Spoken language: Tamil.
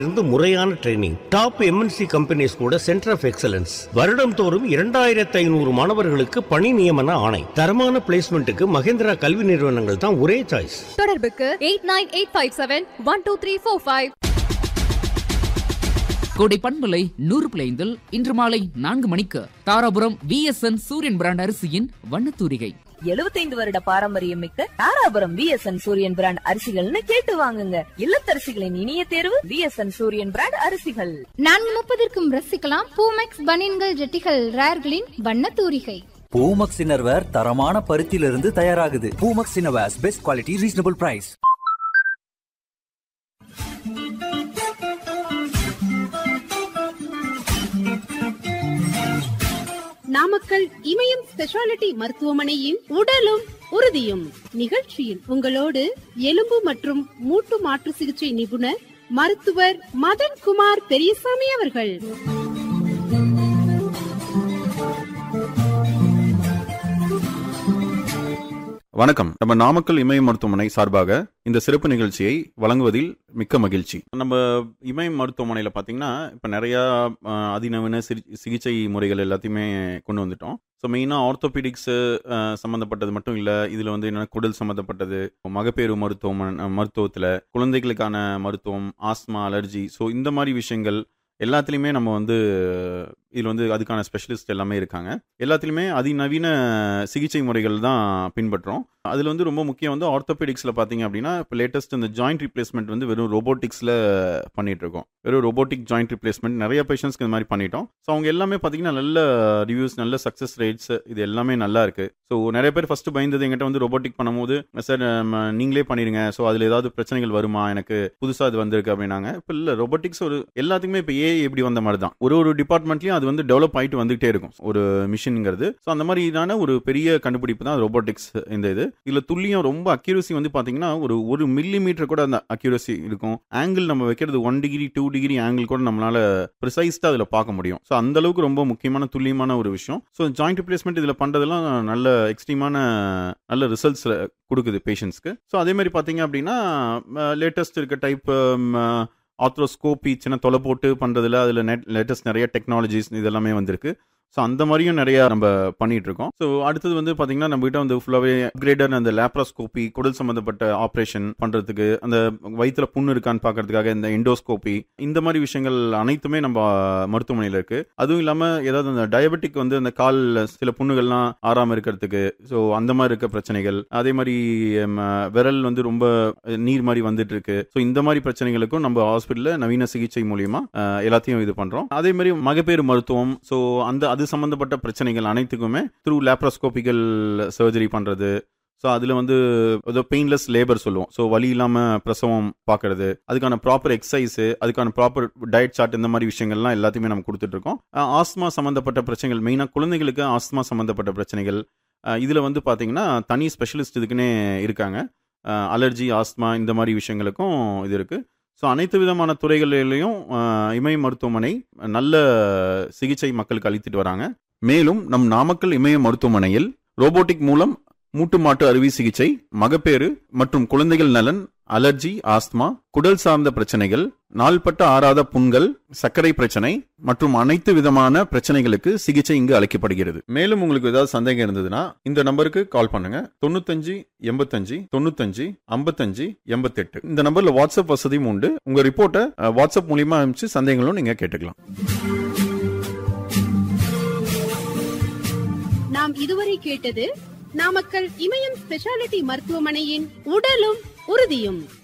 இருந்து முறையான ட்ரைனிங் டாப் எம்என்சி கம்பெனிஸ் கூட சென்டர் ஆஃப் எக்ஸலன்ஸ் வருடம் தோறும் இரண்டாயிரத்து ஐநூறு மாணவர்களுக்கு பணி நியமன ஆணை தரமான பிளேஸ்மெண்ட்டுக்கு மகேந்திரா கல்வி நிறுவனங்கள் தான் ஒரே சாய்ஸ் தொடர்புக்கு eight nine eight five seven one two three four five Kodai பண்பலை நூறு பிளைந்தில் இன்று மாலை நான்கு மணிக்கு தாராபுரம் விஎஸ்என் சூரியன் பிராண்ட் அரிசியின் வண்ணத்தூரிகை 75 வருட பாரம்பரியம் மிக்க தாராபுரம் விஎஸ்என் சூரியன் பிராண்ட் அரிசிகள்னு கேட்டு வாங்குங்க இல்லத்தரசிகளின் இனிய தேர்வு விஎஸ்என் சூரியன் பிராண்ட் அரிசிகள் நான்கு முப்பதற்கும் ரசிக்கலாம் பூமெக்ஸ் பனியன்கள் ஜெட்டிகள் ரேர்களின் வண்ண தூரிகை பூமக்ஸ் இன்னர்வேர் தரமான பருத்தியிலிருந்து தயாராகுது Poomex innerwears best quality reasonable price Namakkal Imayam speciality மருத்துவமனையின் உடலும் உறுதியும் நிகழ்ச்சியில் உங்களோடு எலும்பு மற்றும் மூட்டு மாற்று சிகிச்சை நிபுணர் மருத்துவர் மதன்குமார் பெரியசாமி அவர்கள் வணக்கம் நம்ம நாமக்கல் இமய மருத்துவமனை சார்பாக இந்த சிறப்பு நிகழ்ச்சியை வழங்குவதில் மிக்க மகிழ்ச்சி நம்ம இமய மருத்துவமனையில் பார்த்தீங்கன்னா இப்போ நிறையா அஹ், அதிநவீன சிரி சிகிச்சை முறைகள் எல்லாத்தையுமே கொண்டு வந்துட்டோம் ஸோ மெயினாக ஆர்த்தோபீடிக்ஸு சம்மந்தப்பட்டது மட்டும் இல்லை இதில் வந்து என்னென்ன குடல் சம்மந்தப்பட்டது மகப்பேறு மருத்துவம் மருத்துவத்தில் குழந்தைகளுக்கான மருத்துவம் ஆஸ்மா அலர்ஜி ஸோ இந்த மாதிரி விஷயங்கள் எல்லாத்துலேயுமே நம்ம வந்து இதில் வந்து அதுக்கான ஸ்பெஷலிஸ்ட் எல்லாமே இருக்காங்க எல்லாத்துலேயுமே அதிநவீன சிகிச்சை முறைகள் தான் பின்பற்றுறோம் அதில் வந்து ரொம்ப முக்கியம் வந்து ஆர்த்தோபெடிக்ஸில் பார்த்தீங்க அப்படின்னா இப்போ லேட்டஸ்ட் இந்த ஜாயிண்ட் ரிப்ளேஸ்மெண்ட் வந்து வெறும் ரோபோட்டிக்ஸில் பண்ணிட்டு இருக்கோம் வெறும் ரோபோட்டிக் ஜாயிண்ட் ரிப்ளேஸ்மெண்ட் நிறைய பேஷண்ட்ஸ்க்கு இந்த மாதிரி பண்ணிட்டோம் ஸோ அவங்க எல்லாமே பார்த்தீங்கன்னா நல்ல ரிவ்யூஸ் நல்ல சக்ஸஸ் ரேட்ஸ் இது எல்லாமே நல்லா இருக்கு ஸோ நிறைய பேர் ஃபர்ஸ்ட் பயந்தது எங்கிட்ட வந்து ரோபோட்டிக் பண்ணும்போது சார் நீங்களே பண்ணிடுங்க ஸோ அதில் ஏதாவது பிரச்சனைகள் வருமா எனக்கு புதுசாக இது வந்திருக்கு அப்படின்னாங்க இப்போ இல்லை ரோபோட்டிக்ஸ் ஒரு எல்லாத்துக்குமே இப்போ ஏஐ எப்படி வந்த மாதிரி தான் ஒரு ஒரு டிபார்ட்மெண்ட்லையும் அது வந்து டெவலப் ஆகிட்டு வந்துகிட்டே இருக்கும் ஒரு மிஷின்ங்கிறது ஸோ அந்த மாதிரியான ஒரு பெரிய கண்டுபிடிப்பு தான் ரோபோட்டிக்ஸ் இந்த இது இதில் துல்லியம் ரொம்ப அக்யூரசி வந்து பார்த்தீங்கன்னா ஒரு ஒரு மில்லி மீட்டர் கூட அந்த அக்யூரசி இருக்கும் ஆங்கிள் நம்ம வைக்கிறது one degree two degree angle கூட நம்மளால ப்ரிசைஸ்டாக அதில் பார்க்க முடியும் ஸோ அந்த அளவுக்கு ரொம்ப முக்கியமான துல்லியமான ஒரு விஷயம் ஸோ ஜாயிண்ட் ரிப்ளேஸ்மெண்ட் இதில் பண்ணுறதெல்லாம் நல்ல எக்ஸ்ட்ரீமான நல்ல ரிசல்ட்ஸ் கொடுக்குது பேஷண்ட்ஸ்க்கு ஸோ அதே மாதிரி பார்த்தீங்க அப்படின்னா லேட்டஸ்ட் இருக்க டைப் ஆத்ரோஸ்கோப்பி சின்ன தொலை போட்டு பண்ணுறதுல அதில் நெட் லேட்டஸ்ட் நிறைய டெக்னாலஜிஸ் இதெல்லாமே வந்திருக்கு ஸோ அந்த மாதிரியும் நிறைய நம்ம பண்ணிட்டு இருக்கோம் ஸோ அடுத்தது வந்து பார்த்தீங்கன்னா நம்ம கிட்ட வந்து ஃபுல்லாகவே அப்கிரேடட் அந்த லேப்ராஸ்கோப்பி குடல் சம்மந்தப்பட்ட ஆப்ரேஷன் பண்ணுறதுக்கு அந்த வயிற்றுல புண்ணு இருக்கான்னு பார்க்கறதுக்காக இந்த எண்டோஸ்கோப்பி இந்த மாதிரி விஷயங்கள் அனைத்துமே நம்ம மருத்துவமனையில் இருக்கு அதுவும் இல்லாமல் ஏதாவது அந்த டயபெட்டிக் வந்து அந்த கால் சில புண்ணுகள்லாம் ஆறாமல் இருக்கிறதுக்கு ஸோ அந்த மாதிரி இருக்க பிரச்சனைகள் அதே மாதிரி ம, விரல் வந்து ரொம்ப நீர் மாதிரி வந்துட்டு இருக்கு ஸோ இந்த மாதிரி பிரச்சனைகளுக்கும் நம்ம ஹாஸ்பிட்டலில் நவீன சிகிச்சை மூலியமா அஹ், எல்லாத்தையும் இது பண்றோம் அதே மாதிரி மகப்பேறு மருத்துவம் ஸோ அந்த அது சம்பந்தப்பட்ட பிரச்சனைகள் அனைத்துக்குமே த்ரூ லேப்ரோஸ்கோபிக்கல் சர்ஜரி பண்றது ஸோ அதில் வந்து ஏதோ பெயின்லெஸ் லேபர் சொல்லுவோம் ஸோ வலி இல்லாமல் பிரசவம் பார்க்கறது அதுக்கான ப்ராப்பர் எக்ஸசைஸு அதுக்கான ப்ராப்பர் டயட் சார்ட் இந்த மாதிரி விஷயங்கள்லாம் எல்லாத்தையுமே நம்ம கொடுத்துட்ருக்கோம் ஆஸ்மா சம்மந்தப்பட்ட பிரச்சனைகள் மெயினாக குழந்தைகளுக்கு ஆஸ்மா சம்மந்தப்பட்ட பிரச்சனைகள் இதில் வந்து பார்த்தீங்கன்னா தனி ஸ்பெஷலிஸ்ட் இதுக்குன்னே இருக்காங்க அலர்ஜி ஆஸ்மா இந்த மாதிரி விஷயங்களுக்கும் இது இருக்குது ஸோ அனைத்து விதமான துறைகளிலையும் அஹ், இமய மருத்துவமனை நல்ல சிகிச்சை மக்களுக்கு அளித்துட்டு வராங்க மேலும் நம் நாமக்கல் இமய மருத்துவமனையில் ரோபோட்டிக் மூலம் மூட்டு மாட்டு அறுவை சிகிச்சை மகப்பேறு மற்றும் குழந்தைகள் நலன் அலர்ஜி ஆஸ்துமா குடல் சார்ந்த பிரச்சனைகள் நாள்பட்ட ஆறாத புண்கள் சர்க்கரை பிரச்சனை மற்றும் அனைத்து விதமான பிரச்சனைகளுக்கு சிகிச்சை இங்கு அளிக்கப்படுகிறது மேலும் உங்களுக்கு ஏதாவது சந்தேகம் இருந்ததுன்னா இந்த நம்பருக்கு கால் பண்ணுங்க தொண்ணூத்தஞ்சு எண்பத்தஞ்சு தொண்ணூத்தஞ்சு ஐம்பத்தஞ்சு எண்பத்தெட்டு இந்த நம்பர்ல வாட்ஸ்அப் வசதியும் உண்டு உங்க ரிப்போர்ட்டை அஹ், வாட்ஸ்அப் மூலியமா அனுப்பிச்சு சந்தேகங்களும் நீங்க கேட்டுக்கலாம் நாம் இதுவரை கேட்டது நாமக்கல் இமயம் ஸ்பெஷாலிட்டி மருத்துவமனையின் உடலும் உறுதியும்